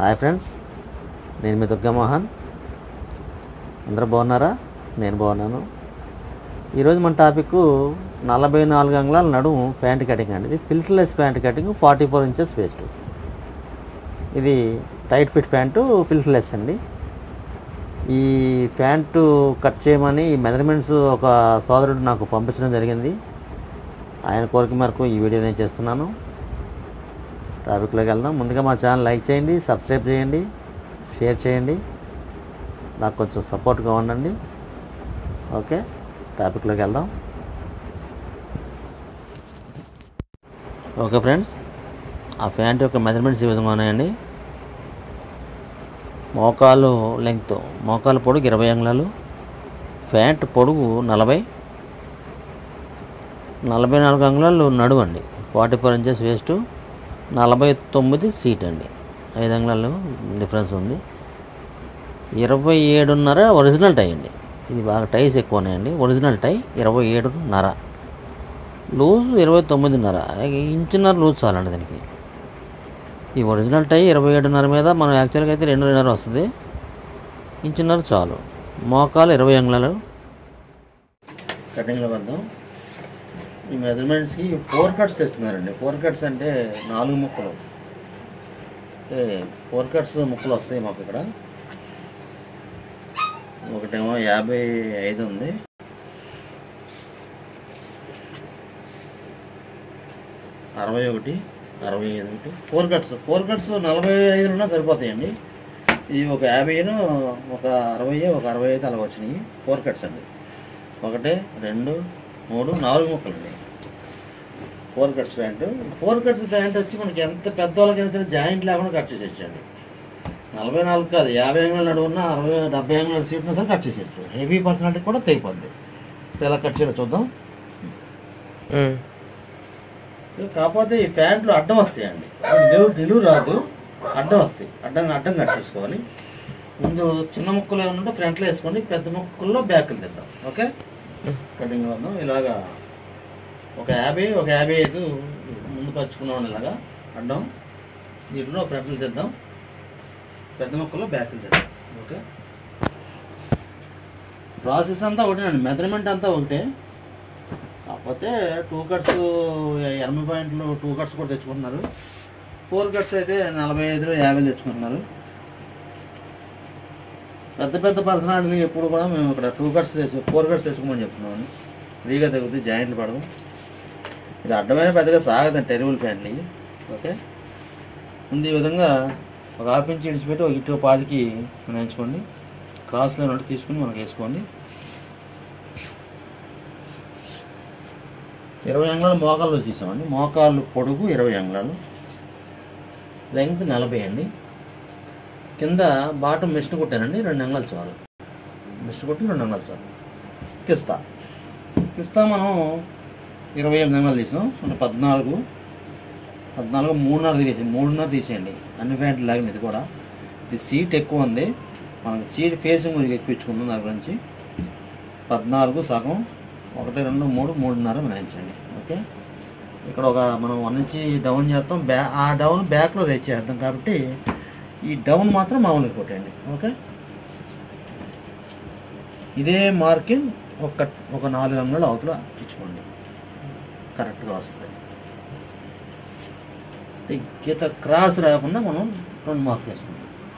Hi friends నేను మీ దుర్గామోహన్ అందరూ బాగున్నారా నేను బాగున్నాను ఈరోజు మన టాపిక్ నలభై నాలుగు అంగుళాల నడుము ప్యాంట్ కటింగ్ అండి ఇది ఫిల్టర్లెస్ pant cutting forty four inches waist ఇది టైట్ ఫిట్ ప్యాంటు ఫిల్టర్లెస్ అండి ఈ ప్యాంటు కట్ చేయమని ఈ మెజర్మెంట్స్ ఒక సోదరుడు నాకు పంపించడం జరిగింది ఆయన కోరిక మేరకు ఈ వీడియో నేను చేస్తున్నాను టాపిక్లోకి వెళ్దాం ముందుగా మా ఛానల్ లైక్ చేయండి సబ్స్క్రైబ్ చేయండి షేర్ చేయండి నాకు కొంచెం సపోర్ట్గా ఉండండి ఓకే టాపిక్లోకి వెళ్దాం ఓకే ఫ్రెండ్స్ ఆ ప్యాంట్ యొక్క మెజర్మెంట్స్ ఈ విధంగా ఉన్నాయండి మోకాలు లెంగ్త్ మోకాలు పొడుగు ఇరవై అంగుళాలు ప్యాంట్ పొడుగు నలభై నలభై నాలుగు అంగుళాలు నడువు అండి ఫార్టీ ఫోర్ ఇంచెస్ వేస్ట్ నలభై తొమ్మిది సీట్ అండి ఐదు అంగుళాలు డిఫరెన్స్ ఉంది ఇరవై ఏడున్నర ఒరిజినల్ టై అండి ఇది బాగా టైస్ ఎక్కువ ఉన్నాయండి ఒరిజినల్ టై ఇరవై ఏడున్నర లూజ్ ఇరవై తొమ్మిదిన్నర ఇంచున్నర లూజ్ చాలండి దీనికి ఈ ఒరిజినల్ టై ఇరవై ఏడున్నర మీద మనం యాక్చువల్గా అయితే రెండు రెండున్నర వస్తుంది ఇంచున్నర చాలు మోకాలు ఇరవై అంగుళాలు కటింగ్లో వద్దాం ఈ మెజర్మెంట్స్కి ఫోర్ కట్స్ తెస్తున్నారండి ఫోర్ కట్స్ అంటే నాలుగు ముక్కలు అంటే ఫోర్ కట్స్ ముక్కలు వస్తాయి మాకు ఇక్కడ ఒకటేమో యాభై ఐదు ఉంది అరవై ఒకటి అరవై ఐదు ఒకటి ఫోర్ కట్స్ ఫోర్ కట్స్ నలభై ఐదు ఉన్నా సరిపోతాయండి ఇది ఒక యాభైను ఒక అరవై ఒక అరవై ఐదు అలా వచ్చినాయి ఫోర్ కట్స్ అండి ఒకటి రెండు మూడు నాలుగు ముక్కలు అండి four cuts pant four cuts pant వచ్చి మనకి ఎంత పెద్దవాళ్ళకైనా సరే జాయింట్ లేకుండా కట్ చేసేయచ్చండి నలభై నాలుగు కాదు యాభై అంగుళాలు నడువున్న అరవై డెబ్బై అంగుళాల సీట్ని సరే కట్ చేసేయచ్చు హెవీ పర్సనాలిటీ కూడా తెగిపోద్ది ఎలా కట్ చేయాలో చూద్దాం ఇది కాకపోతే ఈ ప్యాంట్లు అడ్డం వస్తాయండి నిలువు నిలువు రాదు అడ్డం వస్తాయి అడ్డం అడ్డం కట్ చేసుకోవాలి ముందు చిన్న ముక్కలు ఏమైనా ఉంటే ఫ్రంట్లో వేసుకోండి పెద్ద ముక్కల్లో బ్యాక్లు తెద్దాం ఓకే కటింగ్ వద్దాం ఇలాగా ఒక యాభై ఒక యాభై ఐదు ముందు పరుచుకున్నాం ఇలాగా అడ్డం దీంట్లో ఫ్రంట్లు తెద్దాం పెద్ద ముక్కల్లో బ్యాక్లు తెద్దాం ఓకే ప్రాసెస్ అంతా ఒకటేనండి మెజర్మెంట్ అంతా ఒకటే కాకపోతే టూ కట్స్ ఎనభై పాయింట్లు టూ కట్స్ కూడా తెచ్చుకుంటున్నారు ఫోర్ కట్స్ అయితే నలభై ఐదు యాభై తెచ్చుకుంటున్నారు పెద్ద పెద్ద పర్సనాలిటీ ఎప్పుడు కూడా మేము ఇక్కడ టూ కట్స్ తెచ్చు ఫోర్ కట్స్ తెచ్చుకోమని చెప్తున్నాము ఫ్రీగా తగ్గుతుంది జాయింట్లు పడదు ఇది అడ్డమైన పెద్దగా సాగదండి టెరిబుల్ ఫ్యాన్లు ఇవి ఓకే ముందు ఈ విధంగా ఒక హాఫ్ ఇంచ్ ఇడిచిపెట్టి ఒక ఇటు పాదికి మనం ఎంచుకోండి క్రాస్లో ఉన్నట్టు తీసుకుని మనకి వేసుకోండి ఇరవై అంగుళాలు మోకాళ్ళు తీసామండి మోకాళ్ళు పొడుగు ఇరవై అంగుళాలు లెంగ్త్ నలభై అండి కింద బాటం మిస్ట్ కొట్టానండి రెండు అంగుళాలు చాలు మిస్ట్ కొట్టి రెండు అంగుళాలు చాలు కిస్తా కిస్తా మనం ఇరవై ఎనిమిది అంగుళాలు తీసాం అంటే పద్నాలుగు పద్నాలుగు మూడున్నర తీసేసి మూడున్నర తీసేయండి అన్ని ప్యాంట్లు లాగిన ఇది కూడా ఇది సీట్ ఎక్కువ ఉంది మనకి సీట్ ఫేసింగ్ గురించి ఎక్కువ ఇచ్చుకుందాం దాని గురించి పద్నాలుగు సగం ఒకటి రెండు మూడు మూడున్నర మినాయించండి ఓకే ఇక్కడ ఒక మనం వన్ నుంచి డౌన్ చేస్తాం బ్యా ఆ డౌన్ బ్యాక్లో రేట్ చేద్దాం కాబట్టి ఈ డౌన్ మాత్రం మామూలుగా కొట్టండి ఓకే ఇదే మార్కింగ్ ఒక ఒక నాలుగు అంగుళాలు అవతల ఇచ్చుకోండి కరెక్ట్గా వస్తుంది ఈ గీత క్రాస్ రాకుండా మనం రెండు మార్కులు వేసుకుంటాం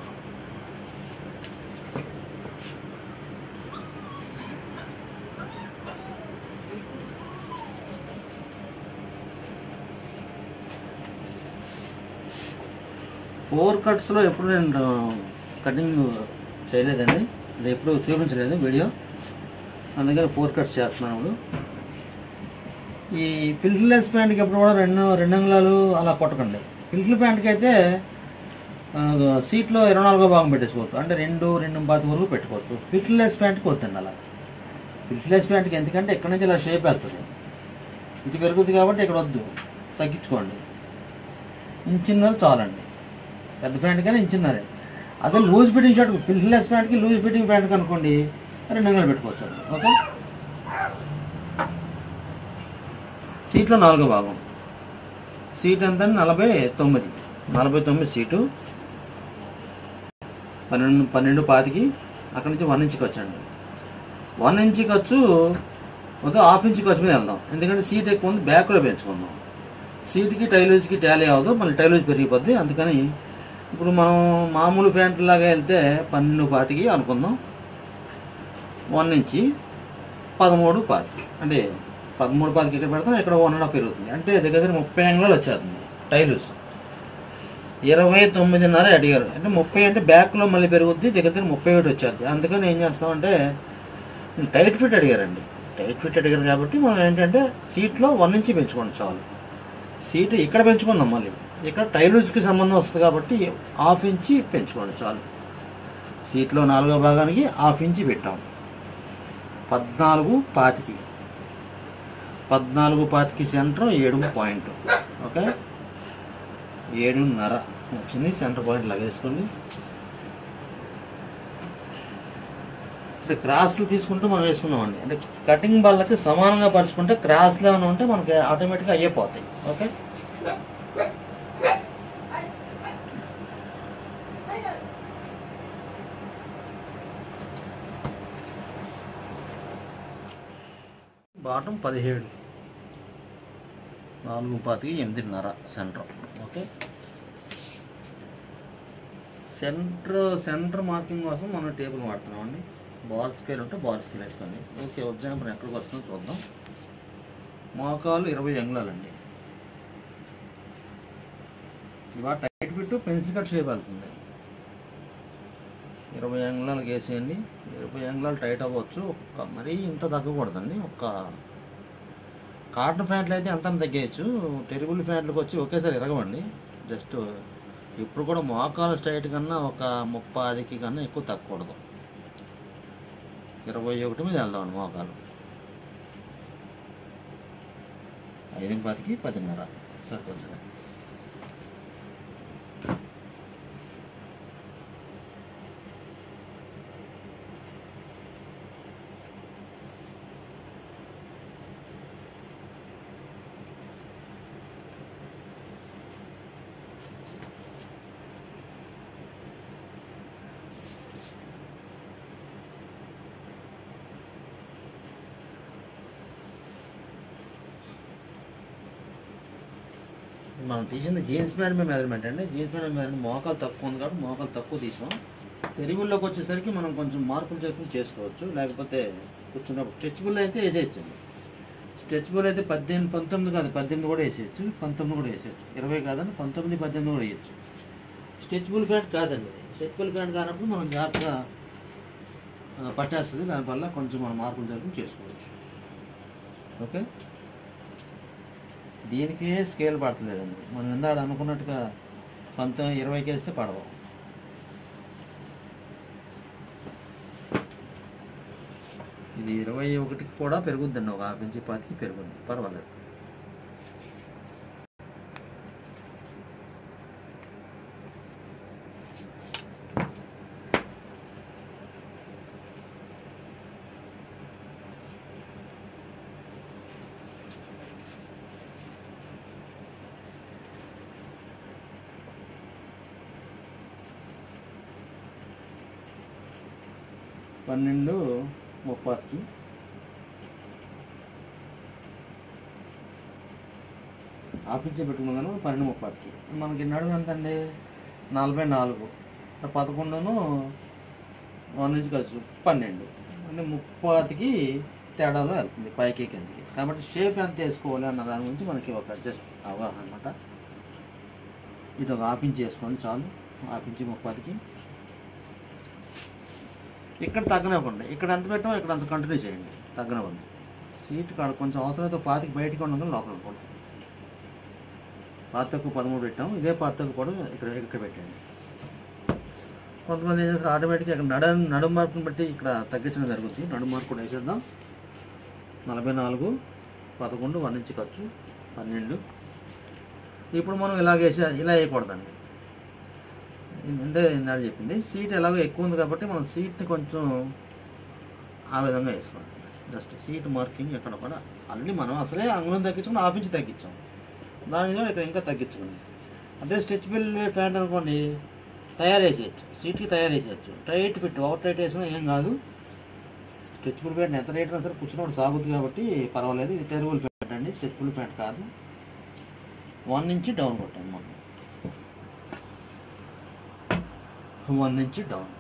ఫోర్ కట్స్లో ఎప్పుడు నేను కటింగ్ చేయలేదండి అది ఎప్పుడు చూపించలేదు వీడియో అందుకని ఫోర్ కట్స్ చేస్తున్నాను ఇప్పుడు ఈ ఫిల్టర్లెస్ ప్యాంట్కి ఎప్పుడు కూడా రెండు రెండు అంగుళాలు అలా కొట్టకండి ఫిల్టర్ ప్యాంట్కి అయితే ఆ, సీట్లో ఇరవై నాలుగో భాగం పెట్టేసుకోవచ్చు అంటే రెండు రెండు పాతి వరకు పెట్టుకోవచ్చు ఫిల్టర్లెస్ ప్యాంట్కి వద్దండి అలా ఫిల్టర్లెస్ ప్యాంట్కి ఎందుకంటే ఇక్కడ నుంచి ఇలా షేప్ వెళ్తుంది ఇటు పెరుగుతుంది కాబట్టి ఇక్కడ వద్దు తగ్గించుకోండి ఇంచున్నర చాలండి పెద్ద ప్యాంట్ కానీ ఇంచున్నరే అదే లూజ్ ఫిట్టింగ్ షర్ట్ ఫిల్టర్లెస్ ప్యాంట్కి లూజ్ ఫిట్టింగ్ ప్యాంట్కి అనుకోండి రెండు అంగుళాలు పెట్టుకోవచ్చు అండి ఓకే సీట్లో నాలుగో భాగం సీట్ ఎంత నలభై తొమ్మిది నలభై తొమ్మిది సీటు పన్నెండు పన్నెండు పాతికి అక్కడి నుంచి వన్ ఇంచుకి వచ్చండి వన్ ఇంచ్ ఖర్చు ఒక హాఫ్ ఇంచ్ ఖర్చు మీద వెళ్దాం ఎందుకంటే సీట్ ఎక్కువ ఉంది బ్యాక్లో పెంచుకుందాం సీట్కి టైలర్స్కి టాలీ అవ్వదు మళ్ళీ టైలర్స్ పెరిగిపోద్ది అందుకని ఇప్పుడు మనం మామూలు ప్యాంట్ లాగా వెళ్తే పన్నెండు పాతికి అనుకుందాం వన్ నుంచి పదమూడు పాతికి అంటే పదమూడు పాతికి ఇక్కడ పెడతాం ఇక్కడ వన్ అండ్ హాఫ్ పెరుగుతుంది అంటే దగ్గర దగ్గర ముప్పై అంగుళాలు వచ్చేస్తుంది టైలర్స్ ఇరవై తొమ్మిదిన్నర అడిగారు అంటే ముప్పై అంటే బ్యాక్లో మళ్ళీ పెరుగుద్ది దగ్గర దగ్గర ముప్పై ఒకటి వచ్చేది అందుకని ఏం చేస్తామంటే టైట్ ఫిట్ అడిగారండి టైట్ ఫిట్ అడిగారు కాబట్టి మనం ఏంటంటే సీట్లో వన్ ఇంచి పెంచుకోండి చాలు సీట్ ఇక్కడ పెంచుకుందాం మళ్ళీ ఇక్కడ టైలర్స్కి సంబంధం వస్తుంది కాబట్టి హాఫ్ ఇంచి పెంచుకోండి చాలు సీట్లో నాలుగో భాగానికి హాఫ్ ఇంచి పెట్టాం పద్నాలుగు పాతికి పద్నాలుగు పాతికి సెంటర్ ఏడు పాయింట్ ఓకే ఏడున్నర వచ్చింది సెంటర్ పాయింట్ లాగేసుకోండి అంటే క్రాస్లు తీసుకుంటూ మనం వేసుకున్నామండి అంటే కటింగ్ బల్లకి సమానంగా పరుచుకుంటే క్రాస్లు ఏమైనా ఉంటే మనకి ఆటోమేటిక్గా అయ్యిపోతాయి ఓకే బాటం పదిహేడు నాలుగు పాతికి ఎనిమిదిన్నర center okay center center marking కోసం మనం టేబుల్ వాడుతున్నామండి బాల్ స్కేల్ ఉంటే బాల్ స్కేల్ వేసుకోండి ఓకే ఎగ్జాంపుల్ ఎక్కడికి వస్తుందో చూద్దాం మోకాలు ఇరవై అంగుళాలండి ఇవాళ tight fit pencil cut shape వెళ్తుంది ఇరవై అంగుళాలకు వేసేయండి ఇరవై అంగుళాలు టైట్ అవ్వచ్చు ఒక్క మరీ ఇంత తగ్గకూడదండి ఒక్క కాటన్ ప్యాంట్లు అయితే అంత తగ్గేయచ్చు టెరిబుల్ ప్యాంట్లకు వచ్చి ఒకేసారి ఇరగవండి జస్ట్ ఇప్పుడు కూడా మోకాలు స్ట్రైట్ కన్నా ఒక ముప్పాదికి కన్నా ఎక్కువ తగ్గకూడదు ఇరవై ఒకటి మీద వెళ్దామండి మోకాలు ఐదు పదికి పదిన్నర సరిపోతుంది మనం తీసింది జీన్స్ ప్యాంట్ మీద మెజర్మెంట్ అండి జీన్స్ ప్యాంట్ మెజర్మెంట్ మోకాలు తక్కువ ఉంది కాబట్టి మోకాలు తక్కువ తీసాం తెలుగులోకి వచ్చేసరికి మనం కొంచెం మార్పులు చేసుకుని చేసుకోవచ్చు లేకపోతే కూర్చున్నప్పుడు స్ట్రెచ్బుల్ అయితే వేసేయచ్చండి స్ట్రెచ్బుల్ అయితే పద్దెనిమిది పంతొమ్మిది కాదు పద్దెనిమిది కూడా వేసేయచ్చు పంతొమ్మిది కూడా వేసేయచ్చు ఇరవై కాదని పంతొమ్మిది పద్దెనిమిది కూడా వేయచ్చు స్ట్రెచ్బుల్ ప్యాంట్ కాదండి ఇది స్ట్రెచ్బుల్ ప్యాంట్ కానప్పుడు మనం జాగ్రత్తగా ఆ, పట్టేస్తుంది దానివల్ల కొంచెం మనం మార్పులు జరుపుని చేసుకోవచ్చు ఓకే దీనికే స్కేల్ పడతలేదండి మనం ఇందాక అనుకున్నట్టుగా పంతొమ్మిది ఇరవైకి వేస్తే పడవు ఇది ఇరవై ఒకటికి కూడా పెరుగుద్దండి ఒక హాఫ్ ఇంచి పాతికి పెరుగుద్ది పర్వాలేదు పన్నెండు ముప్పాతికి ఆఫీస్లో పెట్టుకున్నాను పన్నెండు ముప్పాతికి మనకి నడుము ఎంత అండి నలభై నాలుగు అంటే పదకొండును వన్ నుంచి ఖర్చు పన్నెండు అంటే ముప్పాతికి తేడాలో వెళ్తుంది పైకి కిందకి కాబట్టి షేప్ ఎంత వేసుకోవాలి అన్న దాని గురించి మనకి ఒక జస్ట్ అవగాహన అనమాట ఇటు ఒక హాఫ్ ఇంచ్ వేసుకోండి చాలు హాఫ్ ఇంచ్ ముప్పాతికి ఇక్కడ తగ్గనివ్వండి ఇక్కడ ఎంత పెట్టామో ఇక్కడ అంత కంటిన్యూ చేయండి తగ్గనివ్వండి సీట్ కాడ కొంచెం అవసరమైతే పాతికి బయటికి ఉండదు లోపల అనుకోండి పాత తక్కువ పదమూడు పెట్టాము ఇదే పాత తక్కువ కూడా ఇక్కడ ఇక్కడ పెట్టండి కొంతమంది ఏం చేస్తారు ఆటోమేటిక్గా ఇక్కడ నడ నడుము మార్పుని బట్టి ఇక్కడ తగ్గించడం జరుగుతుంది నడుము మార్పు కూడా వేసేద్దాం నలభై నాలుగు పదకొండు వన్ ఇంచ్ ఖర్చు పన్నెండు ఇప్పుడు మనం ఇలాగ వేసే ఇలా వేయకూడదండి ఇంతే ఇందాక చెప్పింది సీట్ ఎలాగో ఎక్కువ ఉంది కాబట్టి మనం సీట్ని కొంచెం ఆ విధంగా వేసుకోండి జస్ట్ సీట్ మార్కింగ్ ఎక్కడ కూడా ఆల్రెడీ మనం అసలే అంగుళం తగ్గించుకుని హాఫ్ ఇంచ్ తగ్గించాం దాని మీద ఇక్కడ ఇంకా తగ్గించుకోండి అదే స్ట్రెచ్ బిల్ ప్యాంట్ అనుకోండి తయారు చేసేయచ్చు సీట్కి తయారు చేసేయచ్చు టైట్ ఫిట్ ఓవర్ టైట్ వేసినా ఏం కాదు స్ట్రెచ్బుల్ ఫ్యాంట్ ఎంత రేట్ అయినా సరే కూర్చున్నప్పుడు సాగుతుంది కాబట్టి పర్వాలేదు ఇది టెరబుల్ ఫ్యాంట్ అండి స్ట్రెచ్బుల్ ఫ్యాంట్ కాదు వన్ నుంచి డౌన్ కొట్టండి మనం వన్ నుంచి డౌన్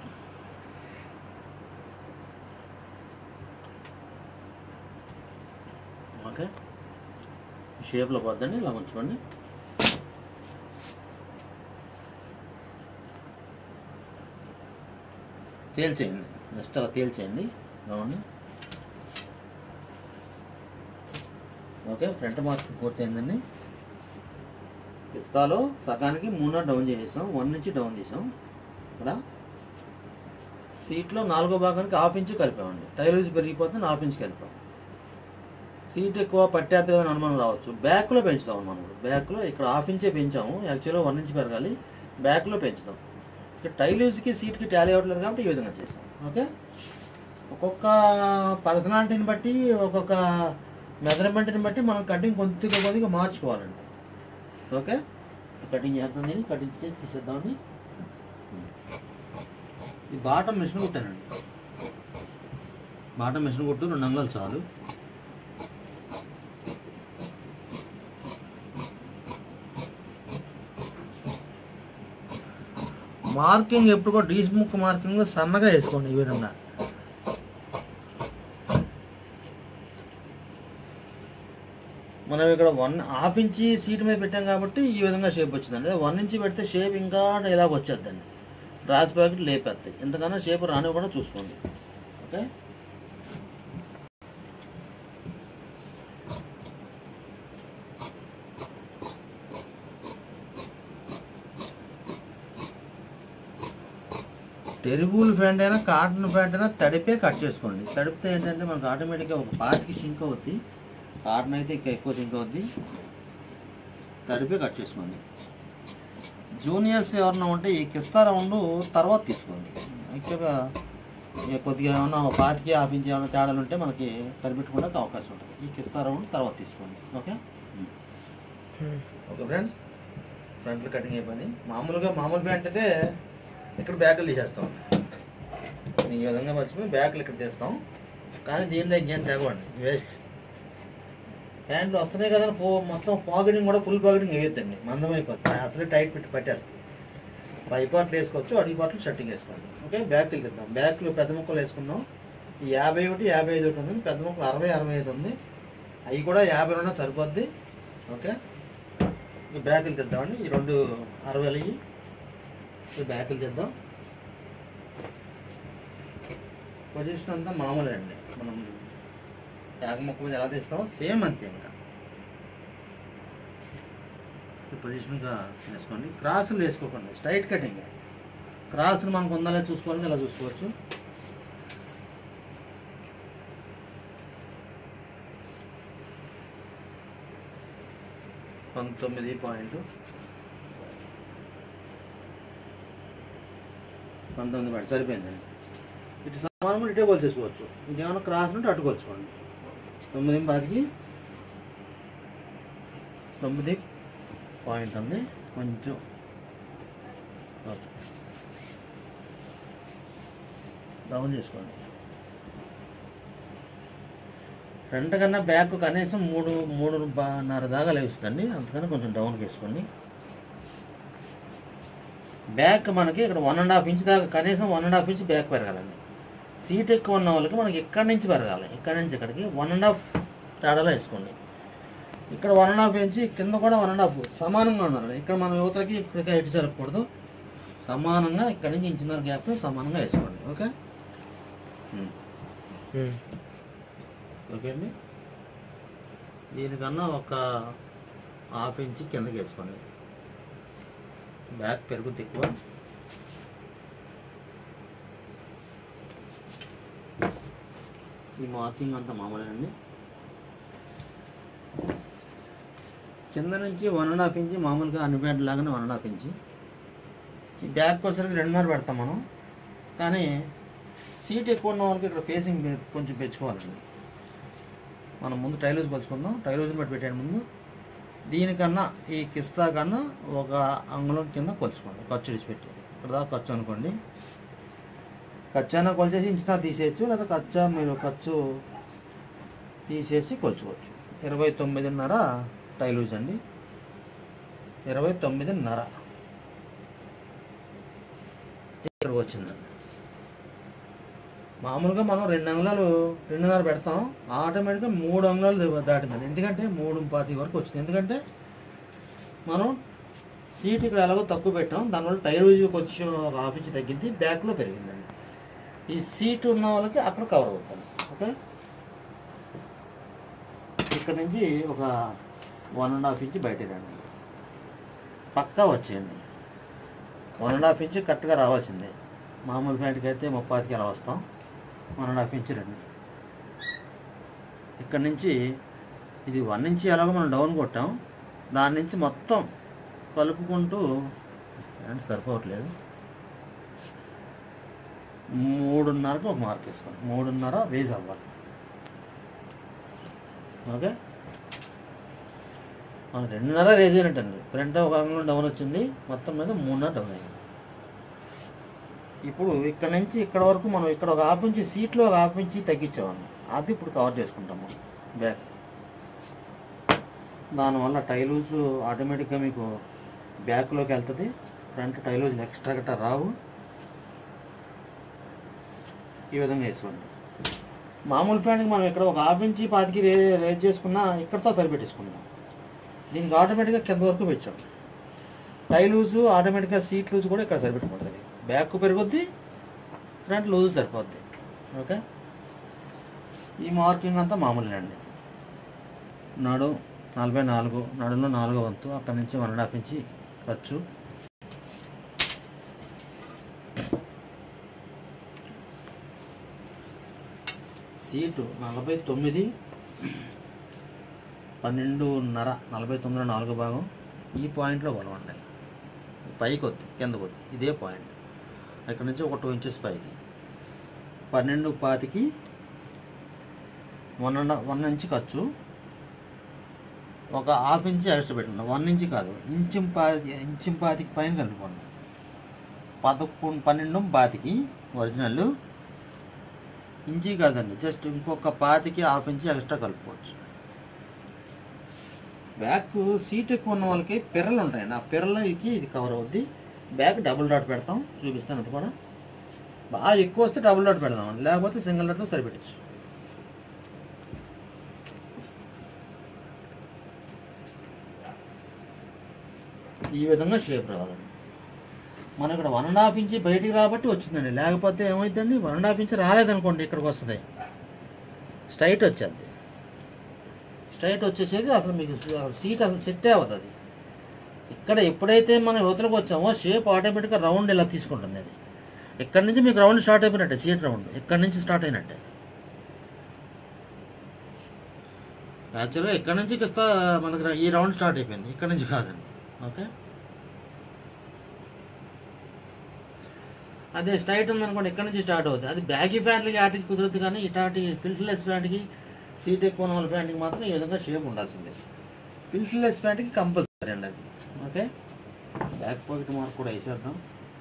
ఓకే షేప్లో పోద్దండి ఇలా ఉంచుకోండి తేల్చేయండి జస్ట్ అలా తేల్చేయండి అవును ఓకే ఫ్రంట్ మార్క్ పూర్తయిందండి పిస్తాలో సగానికి మూడున్నర డౌన్ చేసేసాం వన్ నుంచి డౌన్ చేసాం ఇక్కడ సీట్లో నాలుగో భాగానికి హాఫ్ ఇంచు కలిపామండి టైర్ యూజ్ పెరిగిపోతే హాఫ్ ఇంచ్ కలిపాం సీట్ ఎక్కువ పట్టేస్తుంది అని అనుమానం రావచ్చు బ్యాక్లో పెంచుతాం మనం బ్యాక్లో ఇక్కడ హాఫ్ ఇంచే పెంచాము యాక్చువల్గా వన్ ఇంచ్ పెరగాలి బ్యాక్లో పెంచుతాం ఇక్కడ టైల్ యూజ్కి సీట్కి టాలీ అవ్వట్లేదు కాబట్టి ఈ విధంగా చేస్తాం ఓకే ఒక్కొక్క పర్సనాలిటీని బట్టి ఒక్కొక్క మెజర్మెంట్ని బట్టి మనం కటింగ్ కొద్దిగా కొద్దిగా మార్చుకోవాలండి ఓకే కటింగ్ చేద్దాం దీన్ని కటింగ్ చేసి తీసేద్దామండి ఇది బాటం మిషన్ కుట్టానండి బాటం మిషన్ కుట్టు రెండు అంగాలు చాలు మార్కింగ్ ఎప్పుడు కూడా డీస్ ముక్ మార్కింగ్ సన్నగా వేసుకోండి ఈ విధంగా మనం ఇక్కడ వన్ హాఫ్ ఇంచి సీట్ మీద పెట్టాం కాబట్టి ఈ విధంగా షేప్ వచ్చిందండి వన్ ఇంచి పెడితే షేప్ ఇంకా ఇలాగ వచ్చేద్దండి రాసి ప్యాకెట్ లేపేస్తాయి ఎంతకన్నా షేప్ రాని కూడా చూసుకోండి ఓకే టెరిబుల్ ప్యాంట్ అయినా కాటన్ ప్యాంట్ అయినా తడిపే కట్ చేసుకోండి తడిపితే ఏంటంటే మనకు ఆటోమేటిక్గా ఒక పాతికి షింక్ అవుద్ది కాటన్ అయితే ఇంకా ఎక్కువ షింక్ అవుద్ది తడిపే కట్ చేసుకోండి జూనియర్స్ ఎవరన్నా ఉంటే ఈ కిస్తా రౌండ్ తర్వాత తీసుకోండి యాక్చువల్గా ఇక కొద్దిగా ఏమన్నా ఒక పాతికి హాఫ్ ఇంచ్ ఏమైనా తేడాలు ఉంటే మనకి సరిపెట్టుకోవడానికి అవకాశం ఉంటుంది ఈ కిస్తా రౌండ్ తర్వాత తీసుకోండి ఓకే ఓకే ఫ్రెండ్స్ ఫ్రంట్లు కటింగ్ అయిపోయింది మామూలుగా మామూలు ప్యాంట్ అయితే ఇక్కడ బ్యాగులు తీసేస్తాం ఈ విధంగా మర్చిపోయి బ్యాగులు ఇక్కడ తీస్తాం కానీ దీంట్లో ఇంకేం తెగవండి వేస్ట్ ప్యాంట్లు వస్తున్నాయి కదా పో మొత్తం పాకెటింగ్ కూడా ఫుల్ పాకెటింగ్ వేయొద్దండి మందం అయిపోతుంది అసలే టైట్ పెట్టి పట్టేస్తుంది పై పాటలు వేసుకోవచ్చు అడిగి పాటలు షర్టింగ్ వేసుకోండి ఓకే బ్యాగ్లు తీద్దాం బ్యాగ్లు పెద్ద ముక్కలు వేసుకుందాం ఈ యాభై ఒకటి యాభై ఐదు ఒకటి ఉంది పెద్ద ముక్కలు అరవై అరవై ఐదు ఉంది అవి కూడా యాభై రెండు సరిపోద్ది ఓకే ఈ బ్యాగులు తెద్దామండి ఈ రెండు అరవై ఈ బ్యాగులు తెద్దాం పొజిషన్ అంతా మామూలే అండి మనం యాగ మొక్క మీద ఎలా తీస్తామో సేమ్ అంతే ఇంకా ఈ పొజిషన్గా వేసుకోండి క్రాసులు వేసుకోకండి స్ట్రైట్ కటింగ్ క్రాసులు మనకు ఉందా చూసుకోవాలి ఇలా చూసుకోవచ్చు పంతొమ్మిది పాయింట్ పంతొమ్మిది పాయింట్ సరిపోయిందండి ఇటు సమానం ఇటే కొలిచేసుకోవచ్చు ఇటు ఏమైనా క్రాస్ ఉంటే అటు కొలుచుకోండి తొమ్మిది పాతికి తొమ్మిది పాయింట్ ఉంది కొంచెం ఓకే డౌన్ చేసుకోండి ఫ్రంట్ కన్నా బ్యాక్ కనీసం మూడు మూడున్నర దాకా లేస్తుందండి అందుకని కొంచెం డౌన్కి వేసుకోండి బ్యాక్ మనకి ఇక్కడ వన్ అండ్ హాఫ్ ఇంచ్ దాకా కనీసం one and half inch back పెరగాలండి సీట్ ఎక్కువ ఉన్న వాళ్ళకి మనకి ఇక్కడి నుంచి పెరగాలి ఇక్కడి నుంచి ఇక్కడికి వన్ అండ్ హాఫ్ తేడాలో వేసుకోండి ఇక్కడ వన్ అండ్ హాఫ్ ఇంచ్ కింద కూడా వన్ అండ్ హాఫ్ సమానంగా ఉండాలి ఇక్కడ మనం యువతలకి ఇక్కడికి ఎటు జరగకూడదు సమానంగా ఇక్కడి నుంచి ఇంచున్నర గ్యాప్ సమానంగా వేసుకోండి ఓకే ఉమ్. ఓకే అండి దీనికన్నా ఒక హాఫ్ ఇంచ్ కిందకి వేసుకోండి బ్యాక్ పెరుగుద్ది ఎక్కువ ఈ మార్కింగ్ అంతా మామూలేనండి కింద నుంచి వన్ అండ్ హాఫ్ ఇంచ్ మామూలుగా అన్నిపేట లాగానే వన్ అండ్ హాఫ్ ఇంచ్ ఈ బ్యాక్ వచ్చేసరికి రెండున్నర పెడతాం మనం కానీ సీట్ ఎక్కువ ఉన్న వాళ్ళకి ఇక్కడ ఫేసింగ్ పె- కొంచెం పెంచుకోవాలండి మనం ముందు టైలూజ్ కొలుచుకుందాం టైలూజ్ బట్టి పెట్టాను ముందు దీనికన్నా ఈ కిస్తా కన్నా ఒక అంగుళం కింద కొలుచుకోండి ఖర్చు విడిచిపెట్టి ఇక్కడ దాకా ఖర్చు అనుకోండి ఖర్చు అయినా కొలిచేసి ఇంచుతా తీసేయచ్చు లేదా ఖర్చు మీరు ఖర్చు తీసేసి కొలుచుకోవచ్చు ఇరవై తొమ్మిదిన్నర టైలూజ్ అండి ఇరవై తొమ్మిదిన్నర ఇక్కడికి వచ్చిందండి మామూలుగా మనం రెండు అంగుళాలు రెండున్నర పెడతాం ఆటోమేటిక్గా మూడు అంగుళాలు దా- దాటిందండి ఎందుకంటే మూడు పాతి వరకు వచ్చింది ఎందుకంటే మనం సీట్ ఇక్కడ ఎలాగో తక్కువ పెట్టాం దానివల్ల టైర్ యూజ్ కొంచెం ఒక హాఫ్ ఇంచ్ తగ్గింది బ్యాక్లో పెరిగిందండి ఈ సీట్ ఉన్న వాళ్ళకి అక్కడ కవర్ అవుతుంది ఓకే ఇక్కడ నుంచి ఒక వన్ అండ్ హాఫ్ ఇంచ్ బయట రండి పక్కా వచ్చేయండి వన్ అండ్ హాఫ్ ఇంచ్ కరెక్ట్గా రావాల్సిందే మామూలు ప్యాంట్కి అయితే ముప్పాతికి అలా వస్తాం వన్ అండ్ హాఫ్ ఇంచ్ రండి ఇక్కడ నుంచి ఇది వన్ ఇంచ్ ఎలాగో మనం డౌన్ కొట్టాం దాని నుంచి మొత్తం కలుపుకుంటూ ప్యాంట్ సరిపోవట్లేదు మూడున్నరకు ఒక మార్క్ వేసుకోండి మూడున్నర రేజ్ అవ్వాలి ఓకే మన రెండున్నర రేజ్ అయినట్టండి ఫ్రంట్ ఒక అంగుళం డౌన్ వచ్చింది మొత్తం మీద మూడున్నర డౌన్ అయింది ఇప్పుడు ఇక్కడ నుంచి ఇక్కడ వరకు మనం ఇక్కడ ఒక హాఫ్ ఇంచి సీట్లో ఒక హాఫ్ ఇంచి తగ్గించామండి అది ఇప్పుడు కవర్ చేసుకుంటాము బ్యాక్ దానివల్ల టైలూస్ ఆటోమేటిక్గా మీకు బ్యాక్లోకి వెళ్తుంది ఫ్రంట్ టైలూస్ ఎక్స్ట్రా గట్రా రావు ఈ విధంగా వేసుకోండి మామూలు ఫ్యాన్కి మనం ఇక్కడ ఒక హాఫ్ ఇంచి పాతికి రే రేజ్ చేసుకున్నా ఇక్కడతో సరిపెట్టేసుకుంటాం దీనికి ఆటోమేటిక్గా కింద వరకు పెంచాం టై లూజు ఆటోమేటిక్గా సీట్ లూజ్ కూడా ఇక్కడ సరిపెట్టుకుంటుంది బ్యాక్ పెరుగుద్ది ఫ్రంట్ లూజ్ సరిపోద్ది ఓకే ఈ మార్కింగ్ అంతా మామూలే అండి నడు నలభై నాలుగు నడులో నాలుగో వంతు అక్కడి నుంచి వన్ అండ్ హాఫ్ ఇంచి ఖర్చు సీటు నలభై తొమ్మిది పన్నెండున్నర నలభై తొమ్మిది నాలుగో భాగం ఈ పాయింట్లో కొలవండి పైకి వద్దు కిందకు వద్దు ఇదే పాయింట్ ఇక్కడ నుంచి ఒక టూ ఇంచెస్ పైకి పన్నెండు పాతికి వన్ అండ్ వన్ ఇంచ్ ఖర్చు ఒక హాఫ్ ఇంచ్ ఎక్స్ట్రా పెట్టుకున్నాం వన్ ఇంచ్ కాదు ఇంచు పాతి ఇంచు పాతికి పైన కలుపుకోండి పదకొండు పన్నెండు పాతికి ఒరిజినల్ ఇంచి కాదండి జస్ట్ ఇంకొక పాతికి హాఫ్ ఇంచ్ ఎక్స్ట్రా కలుపుకోవచ్చు బ్యాక్ సీట్ ఎక్కువ ఉన్న వాళ్ళకి పిర్రలు ఉంటాయండి ఆ పిర్రలకి ఇది కవర్ అవుద్ది బ్యాక్ డబుల్ డాట్ పెడతాం చూపిస్తాను అది కూడా బాగా ఎక్కువ వస్తే డబుల్ డాట్ పెడదాం లేకపోతే సింగిల్ డాట్తో సరిపెట్టచ్చు ఈ విధంగా షేప్ రావాలండి మనం ఇక్కడ వన్ అండ్ హాఫ్ ఇంచ్ బయటికి రాబట్టి వచ్చిందండి లేకపోతే ఏమైందండి వన్ అండ్ హాఫ్ ఇంచ్ రాలేదనుకోండి ఇక్కడికి వస్తుంది స్ట్రైట్ వచ్చేది స్ట్రైట్ వచ్చేసేది అసలు మీకు సీట్ అసలు సెట్టే అవుతుంది ఇక్కడ ఎప్పుడైతే మనం యువతలకు వచ్చామో షేప్ ఆటోమేటిక్గా రౌండ్ ఇలా తీసుకుంటుంది అది ఇక్కడ నుంచి మీకు రౌండ్ స్టార్ట్ అయిపోయినట్టే సీట్ రౌండ్ ఇక్కడ నుంచి స్టార్ట్ అయినట్టే యాక్చువల్గా ఇక్కడ నుంచి ఇస్తా మనకి ఈ రౌండ్ స్టార్ట్ అయిపోయింది ఇక్కడ నుంచి కాదండి ఓకే అదే స్ట్రైట్ ఉందనుకోండి ఇక్కడ నుంచి స్టార్ట్ అవుతుంది అది బ్యాగీ ఫ్యాంట్లకి వాటికి కుదరదు కానీ ఇటాటి ఫిల్స్లెస్ ఫ్యాంట్కి సీట్ ఎక్కువ ఉన్న వాళ్ళ ఫ్యాంట్కి మాత్రం ఈ విధంగా షేప్ ఉండాల్సిందే ఫిల్స్లెస్ ఫ్యాంట్కి కంపల్సరీ అండి అది ఓకే బ్యాక్ పాకెట్ మార్క్ కూడా వేసేద్దాం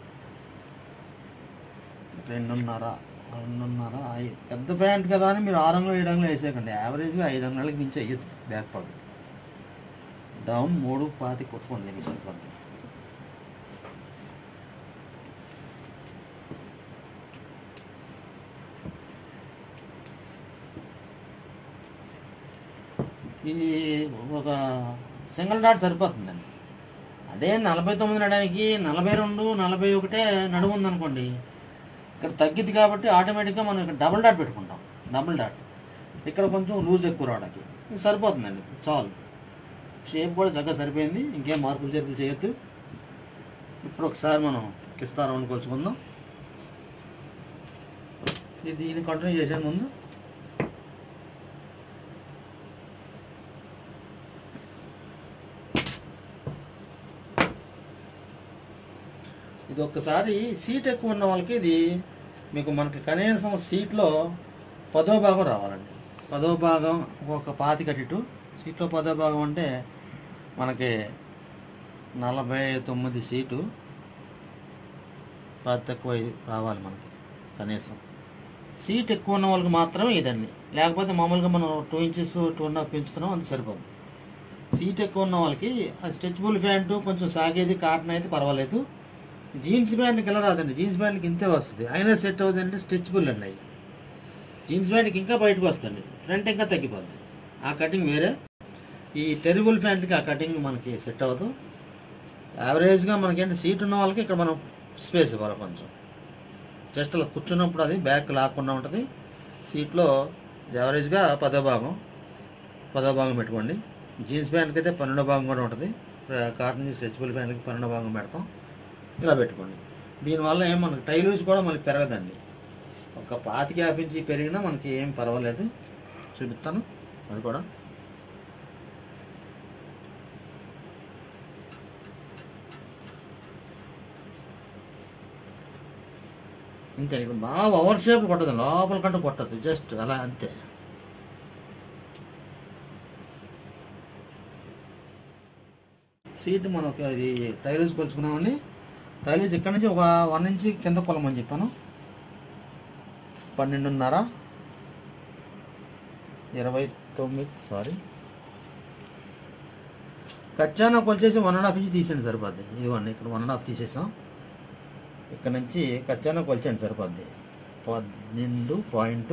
రెండున్నర రెండున్నర ఐదు పెద్ద ప్యాంట్ కదా అని మీరు ఆరు అంగులు ఏడు అంగులు వేసేయకండి యావరేజ్గా ఐదు అంగుళాలకి మించి అయ్యొద్దు బ్యాక్ పాకెట్ డౌన్ మూడు పాతి కొట్టుకోండి దీనికి సరిపోద్ది ఇది ఒక సింగిల్ డాట్ సరిపోతుందండి అదే నలభై తొమ్మిది నడడానికి నలభై రెండు నలభై ఒకటే నడుము ఉందనుకోండి ఇక్కడ తగ్గిద్ది కాబట్టి ఆటోమేటిక్గా మనం ఇక్కడ డబుల్ డాట్ పెట్టుకుంటాం డబుల్ డాట్ ఇక్కడ కొంచెం లూజ్ ఎక్కువ రావడానికి ఇది సరిపోతుందండి చాలు షేప్ కూడా చక్కగా సరిపోయింది ఇంకేం మార్పులు చేర్పులు చేయొద్దు ఇప్పుడు ఒకసారి మనం కిస్తా రౌండ్ కొలుచుకుందాం ఇది దీన్ని కంటిన్యూ చేసే ముందు ఇది ఒక్కసారి సీట్ ఎక్కువ ఉన్న వాళ్ళకి ఇది మీకు మనకి కనీసం సీట్లో పదో భాగం రావాలండి పదో భాగం ఒక పాతి కట్టిటు సీట్లో పదో భాగం అంటే మనకి నలభై తొమ్మిది సీటు పాతి తక్కువ ఇది రావాలి మనకి కనీసం సీట్ ఎక్కువ ఉన్న వాళ్ళకి మాత్రమే ఇదండి లేకపోతే మామూలుగా మనం two inches two and half పెంచుతున్నాం అంత సరిపోద్ది సీట్ ఎక్కువ ఉన్న వాళ్ళకి ఆ స్ట్రెచ్బుల్ ప్యాంటు కొంచెం సాగేది కాటన్ అయితే పర్వాలేదు జీన్స్ ప్యాంట్కి ఎలా రాదండి జీన్స్ ప్యాంట్కి ఇంతే వస్తుంది అయినా సెట్ అవుతుందంటే స్ట్రెచ్బుల్ అండి అవి జీన్స్ ప్యాంట్కి ఇంకా బయటకు వస్తుంది ఫ్రంట్ ఇంకా తగ్గిపోద్ది ఆ కటింగ్ వేరే ఈ టెరిబుల్ ప్యాంట్కి ఆ కటింగ్ మనకి సెట్ అవ్వదు యావరేజ్గా మనకేంటి సీట్ ఉన్న వాళ్ళకి ఇక్కడ మనం స్పేస్ ఇవ్వాలి కొంచెం జస్ట్ అలా కూర్చున్నప్పుడు అది బ్యాక్ లాక్కుండా ఉంటుంది సీట్లో యావరేజ్గా పదో భాగం పదో భాగం పెట్టుకోండి జీన్స్ ప్యాంట్కి అయితే పన్నెండో భాగం కూడా ఉంటుంది కాటన్ స్ట్రెచబుల్ ప్యాంట్కి పన్నెండో భాగం పెడతాం ఇలా పెట్టుకోండి దీనివల్ల ఏం మనకి టైలూజ్ కూడా మనకి పెరగదండి ఒక పాతికి యాభై ఇంచి పెరిగినా మనకి ఏం పర్వాలేదు చూపిస్తాను అది కూడా ఇంతే ఇక బాగా ఓవర్ షేప్ కొట్టదు లోపల కంటూ కొట్టదు జస్ట్ అలా అంతే సీట్ మనకు అది టైలూజ్ కొలుచుకున్నామండి టైలూజ్ ఇక్కడ నుంచి ఒక వన్ ఇంచి కింద కొలమని చెప్పాను పన్నెండున్నర ఇరవై తొమ్మిది సారీ కచ్చాన కొలిచేసి వన్ అండ్ హాఫ్ ఇంచ్ తీసేయండి సరిపోద్ది ఇదిగోండి ఇక్కడ వన్ అండ్ హాఫ్ తీసేసాం ఇక్కడ నుంచి కచ్చాన కొలిచండి సరిపోద్ది పన్నెండు పాయింట్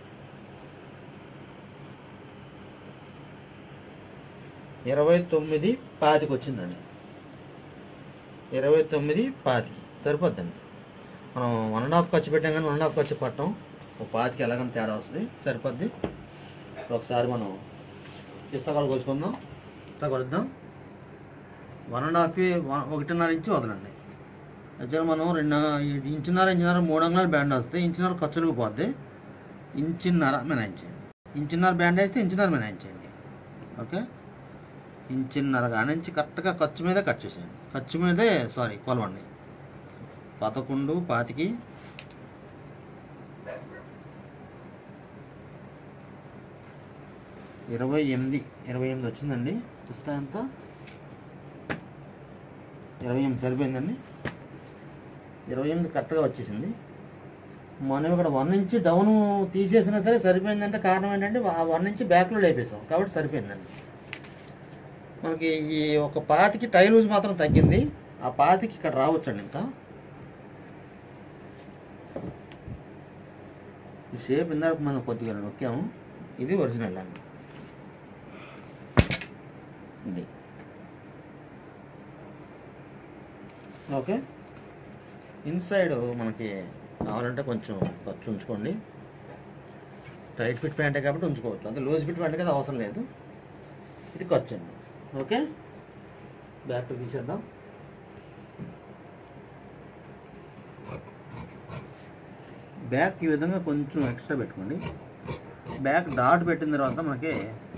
ఇరవై తొమ్మిది పాతికి వచ్చిందండి ఇరవై తొమ్మిది పాతికి సరిపోద్దండి మనం వన్ అండ్ హాఫ్ ఖర్చు పెట్టాం కానీ వన్ అండ్ హాఫ్ ఖర్చు పట్టం ఒక పాతికి ఎలాగని తేడా వస్తుంది సరిపోద్ది ఒకసారి మనం ఇస్తకాలు కొలుచుకుందాం ఇస్తా కొలుద్దాం వన్ అండ్ హాఫ్ ఒకటిన్నర ఇంచు వదలండి యాక్చువల్గా మనం రెండు ఇంచున్నర ఇంచున్నర మూడు అంగుళాలు బ్యాండ్ వస్తే ఇంచున్నర ఖర్చులకు పోద్ది ఇంచున్నర మినాయించండి ఇంచున్నర బ్యాండ్ వేస్తే ఇంచున్నర మినాయించండి ఓకే ఇంచున్నర కానించి కరెక్ట్గా ఖర్చు మీదే కట్ చేసేయండి ఖర్చు మీదే సారీ కొలవండి పదకొండు పాతికి ఇరవై ఎనిమిది ఇరవై ఎనిమిది వచ్చిందండి ఇస్తా ఎంత ఇరవై ఎనిమిది సరిపోయిందండి ఇరవై ఎనిమిది కరెక్ట్గా వచ్చేసింది మనం ఇక్కడ వన్ నుంచి డౌన్ తీసేసినా సరే సరిపోయిందంటే కారణం ఏంటంటే ఆ వన్ నుంచి బ్యాక్లో లేపేసాం కాబట్టి సరిపోయిందండి మనకి ఈ ఒక పాతికి టై లూజ్ మాత్రం తగ్గింది ఆ పాతికి ఇక్కడ రావచ్చండి ఇంకా ఈ షేప్ ఇందాక మనం కొద్దిగా నొక్కాము ఇది ఒరిజినల్ అండి ఇది ఓకే ఇన్సైడ్ మనకి కావాలంటే కొంచెం ఖర్చు ఉంచుకోండి టైట్ ఫిట్ ప్యాంటే కాబట్టి ఉంచుకోవచ్చు అంటే లూజ్ ఫిట్ ప్యాంట్ కదా అవసరం లేదు ఇది ఖర్చు అండి ఓకే బ్యాక్ తీసేద్దాం బ్యాక్ ఈ విధంగా కొంచెం ఎక్స్ట్రా పెట్టుకోండి బ్యాక్ డాట్ పెట్టిన తర్వాత మనకి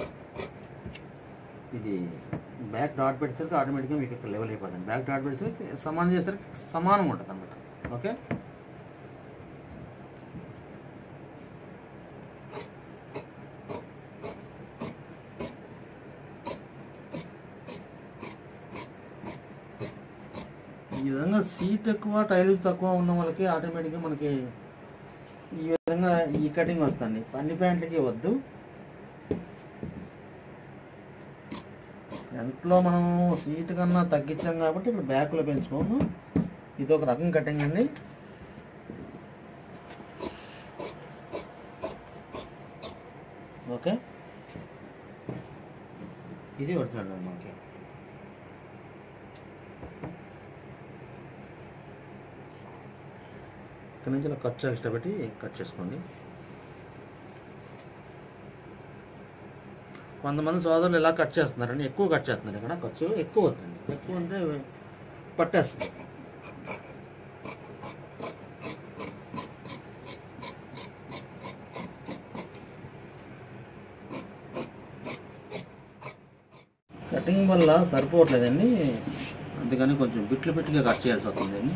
ఇది బ్యాక్ డాట్ పెట్టేసరికి ఆటోమేటిక్గా మీకు ఇక్కడ లెవెల్ అయిపోతుంది బ్యాక్ డాట్ పెట్టేసరికి సమానం చేసరికి సమానంగా ఉంటుంది అన్నమాట ఓకే ఈ విధంగా సీట్ ఎక్కువ టైల్స్ తక్కువ ఉన్న వాళ్ళకి ఆటోమేటిక్గా మనకి ఈ విధంగా ఈ కటింగ్ వస్తుంది అన్ని ప్యాంట్లకి వద్దు ఫ్రంట్లో మనం సీట్ కన్నా తగ్గించాం కాబట్టి ఇప్పుడు బ్యాక్లో పెంచుకోము ఇది ఒక రకం కటింగ్ అండి ఓకే ఇది ఒరిజినల్ అండి మనకి ఇక్కడ నుంచి ఇలా ఖర్చు ఎక్స్ట్రా పెట్టి కట్ చేసుకోండి కొంతమంది సోదరులు ఇలా కట్ చేస్తున్నారండి ఎక్కువ కట్ చేస్తున్నారు ఇక్కడ ఖర్చు ఎక్కువ అవుతుంది ఎక్కువ అంటే పట్టేస్తుంది కటింగ్ వల్ల సరిపోవట్లేదండి అందుకని కొంచెం బిట్లు బిట్లుగా కట్ చేయాల్సి వస్తుందండి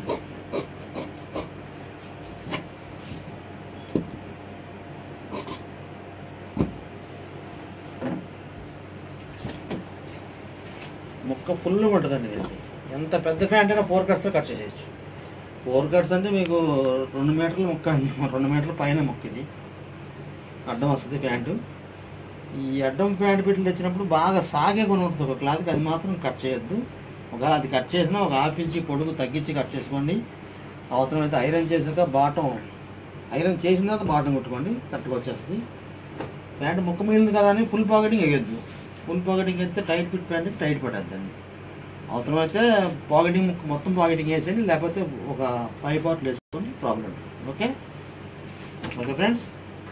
ముక్క ఫుల్ ఉంటుందండి ఇది ఎంత పెద్ద ఫ్యాంట్ అయినా ఫోర్ కట్స్లో కట్ చేసేయచ్చు ఫోర్ కట్స్ అంటే మీకు రెండు మీటర్ల ముక్క అండి రెండు మీటర్ల పైన ముక్క ఇది అడ్డం వస్తుంది ప్యాంటు ఈ అడ్డం ప్యాంట్ బిట్లు తెచ్చినప్పుడు బాగా సాగే కొని ఉంటుంది ఒక క్లాత్కి అది మాత్రం కట్ చేయొద్దు ఒకవేళ అది కట్ చేసినా ఒక హాఫ్ ఇంచి పొడుగు తగ్గించి కట్ చేసుకోండి అవసరమైతే ఐరన్ చేసాక బాటం ఐరన్ చేసిన తర్వాత బాటం కొట్టుకోండి కరెక్ట్గా వచ్చేస్తుంది ప్యాంట్ ముక్క మిగిలింది కదా అని ఫుల్ పాకెటింగ్ వేయొద్దు ఫుల్ పాకెటింగ్ అయితే టైట్ ఫిట్ ప్యాంట్ టైట్ పడేద్దండి అవసరమైతే పాకెటింగ్ ముక్క మొత్తం పాకెటింగ్ వేసేయండి లేకపోతే ఒక ఫైవ్ పార్ట్లు వేసుకోండి ప్రాబ్లం ఓకే ఓకే ఫ్రెండ్స్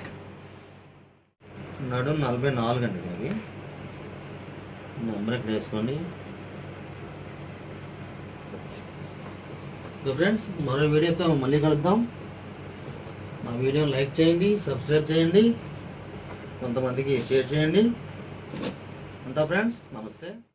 నడు నలభై నాలుగు అండి దీనికి నెంబర్ ఇక్కడ వేసుకోండి సో ఫ్రెండ్స్ మరో వీడియోతో మళ్ళీ కలుద్దాం మా వీడియోని లైక్ చేయండి సబ్స్క్రైబ్ చేయండి కొంతమందికి షేర్ చేయండి ఉంటా ఫ్రెండ్స్ నమస్తే